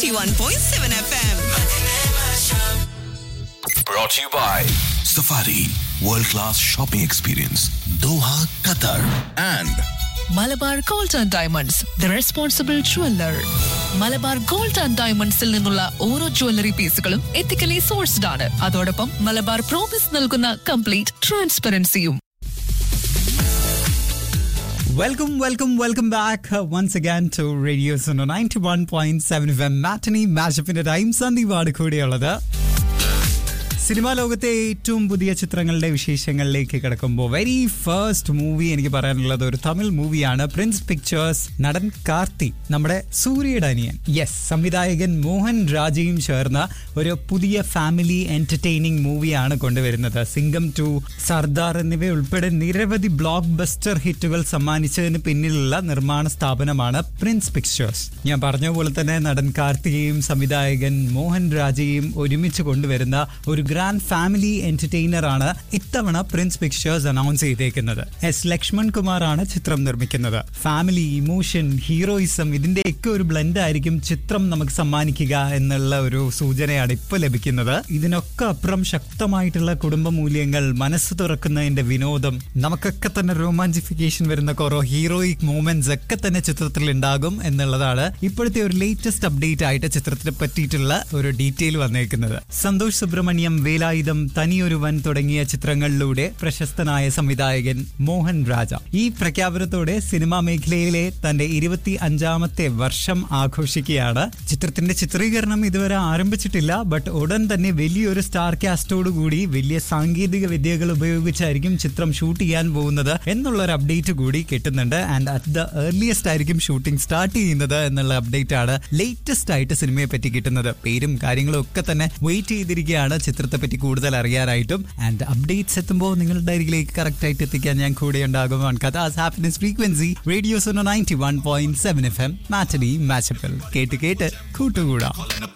91.7 FM. Brought to you by Safari World Class Shopping Experience Doha, Qatar and Malabar gold and diamonds the responsible jeweller Malabar gold and ഡയമണ്ട്സിൽ നിന്നുള്ള ഓരോ jewellery പീസുകളും ethically sourced ആണ് അതോടൊപ്പം Malabar promise നൽകുന്ന complete ട്രാൻസ്പെറൻസിയും Welcome, welcome, welcome back uh, once again to Radio Suno 91.7 FM Matinee Mashup-ന്റെ time സന്ദീപാണ് കൂടിയുള്ളത് സിനിമാ ലോകത്തെ ഏറ്റവും പുതിയ ചിത്രങ്ങളുടെ വിശേഷങ്ങളിലേക്ക് കിടക്കുമ്പോൾ വെരി ഫസ്റ്റ് മൂവി എനിക്ക് പറയാനുള്ളത് ഒരു തമിഴ് മൂവിയാണ് പ്രിൻസ് പിക്ചേഴ്സ് നടൻ കാർത്തി നമ്മുടെ സൂര്യയുടെ അനിയൻ യെസ് സംവിധായകൻ മോഹൻ രാജയും ചേർന്ന ഒരു പുതിയ ഫാമിലി എന്റർടൈനിങ് മൂവിയാണ് കൊണ്ടുവരുന്നത് സിംഗം ടു സർദാർ എന്നിവ ഉൾപ്പെടെ നിരവധി ബ്ലോക്ക് ബസ്റ്റർ ഹിറ്റുകൾ സമ്മാനിച്ചതിന് പിന്നിലുള്ള നിർമ്മാണ സ്ഥാപനമാണ് പ്രിൻസ് പിക്ചേഴ്സ് ഞാൻ പറഞ്ഞ പോലെ തന്നെ നടൻ കാർത്തികയും സംവിധായകൻ മോഹൻ രാജയും ഒരുമിച്ച് കൊണ്ടുവരുന്ന ഒരു ഗ്രാൻഡ് ഫാമിലി എന്റർടൈനർ ആണ് ഇത്തവണ പ്രിൻസ് പിക്ചേഴ്സ് അനൗൺസ് ചെയ്തേക്കുന്നത് എസ് ലക്ഷ്മൺ കുമാർ ആണ് ചിത്രം നിർമ്മിക്കുന്നത് ഫാമിലി ഇമോഷൻ ഹീറോയിസം ഇതിന്റെയൊക്കെ ഒരു ബ്ലെൻഡ് ആയിരിക്കും ചിത്രം നമുക്ക് സമ്മാനിക്കുക എന്നുള്ള ഒരു സൂചനയാണ് ഇപ്പൊ ലഭിക്കുന്നത് ഇതിനൊക്കെ അപ്പുറം ശക്തമായിട്ടുള്ള കുടുംബ മൂല്യങ്ങൾ മനസ്സ് തുറക്കുന്നതിന്റെ വിനോദം നമുക്കൊക്കെ തന്നെ റൊമാൻറ്റിഫിക്കേഷൻ വരുന്ന കുറോ ഹീറോയിക് മൂമെന്റ്സ് ഒക്കെ തന്നെ ചിത്രത്തിൽ ഉണ്ടാകും എന്നുള്ളതാണ് ഇപ്പോഴത്തെ ഒരു ലേറ്റസ്റ്റ് അപ്ഡേറ്റ് ആയിട്ട് ചിത്രത്തിനെ പറ്റിയിട്ടുള്ള ഒരു ഡീറ്റെയിൽ വന്നേക്കുന്നത് സന്തോഷ് സുബ്രഹ്മണ്യം വേലായുധം തനിയൊരുവൻ തുടങ്ങിയ ചിത്രങ്ങളിലൂടെ പ്രശസ്തനായ സംവിധായകൻ മോഹൻ രാജ ഈ പ്രഖ്യാപനത്തോടെ സിനിമാ മേഖലയിലെ തന്റെ ഇരുപത്തി അഞ്ചാമത്തെ വർഷം ആഘോഷിക്കുകയാണ് ചിത്രത്തിന്റെ ചിത്രീകരണം ഇതുവരെ ആരംഭിച്ചിട്ടില്ല ബട്ട് ഉടൻ തന്നെ വലിയൊരു സ്റ്റാർ കാസ്റ്റോട് കൂടി വലിയ സാങ്കേതിക വിദ്യകൾ ഉപയോഗിച്ചായിരിക്കും ചിത്രം ഷൂട്ട് ചെയ്യാൻ പോകുന്നത് എന്നുള്ള ഒരു അപ്ഡേറ്റ് കൂടി കിട്ടുന്നുണ്ട് ആൻഡ് അറ്റ് ദ ഏർലിയസ്റ്റ് ആയിരിക്കും ഷൂട്ടിംഗ് സ്റ്റാർട്ട് ചെയ്യുന്നത് എന്നുള്ള അപ്ഡേറ്റ് ആണ് ലേറ്റസ്റ്റ് ആയിട്ട് സിനിമയെ പറ്റി കിട്ടുന്നത് പേരും കാര്യങ്ങളും ഒക്കെ തന്നെ വെയിറ്റ് ചെയ്തിരിക്കുകയാണ് ചിത്രത്തെ പറ്റി കൂടുതൽ അറിയാനായിട്ടും ആൻഡ് അപ്ഡേറ്റ്സ് എത്തുമ്പോൾ നിങ്ങളുടെ അരികിലേക്ക് കറക്റ്റ് ആയിട്ട് എത്തിക്കാൻ ഞാൻ കൂടെ ഉണ്ടാകും Qatar's happiness frequency radio Suno ninety one point seven F M matinee മാച്ചപ്പിൽ കേട്ട് കേട്ട് കൂട്ടുകൂടാം